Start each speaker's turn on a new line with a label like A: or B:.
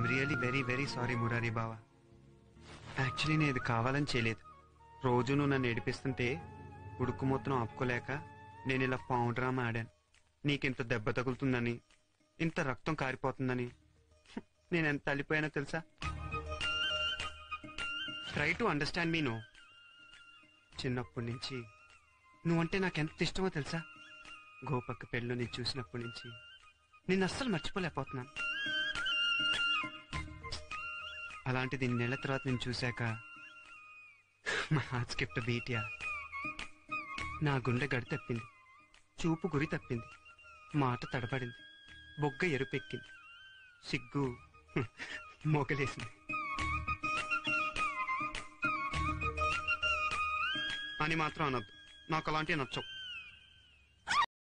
A: I'm really very very sorry Murari బావా actually నేను ఇది కావాలని చేయలేదు రోజు నువ్వు నన్ను ఏడిపిస్తుంటే ఉడుకు మొత్తం ఆపుకోలేక నేను ఇలా పావు డ్రామా ఆడాను నీకింత దెబ్బ తగులుతుందని ఇంత రక్తం కారిపోతుందని హ్మ్, నేను ఎంత తల్లిపోయానో తెలుసా try to understand me no చిన్నప్పటి నుంచి నువ్వంటే నాకెంత ఇష్టమో తెలుసా గోపక్క పెళ్ళి నేను చూసినప్పటి నుంచి నిన్ను అస్సలు మర్చిపోలేకపోతున్నాను అలాంటిది నెల తర్వాత నేను చూశాక మా హార్ట్ స్కిప్ట్ బీటియా నా గుండె గడి తప్పింది చూపు గురి తప్పింది మాట తడబడింది బొగ్గ ఎరుపెక్కింది సిగ్గు హ్మ్, మోగలేసింది అని మాత్రం అనొద్దు నాకు అలాంటివి నచ్చవు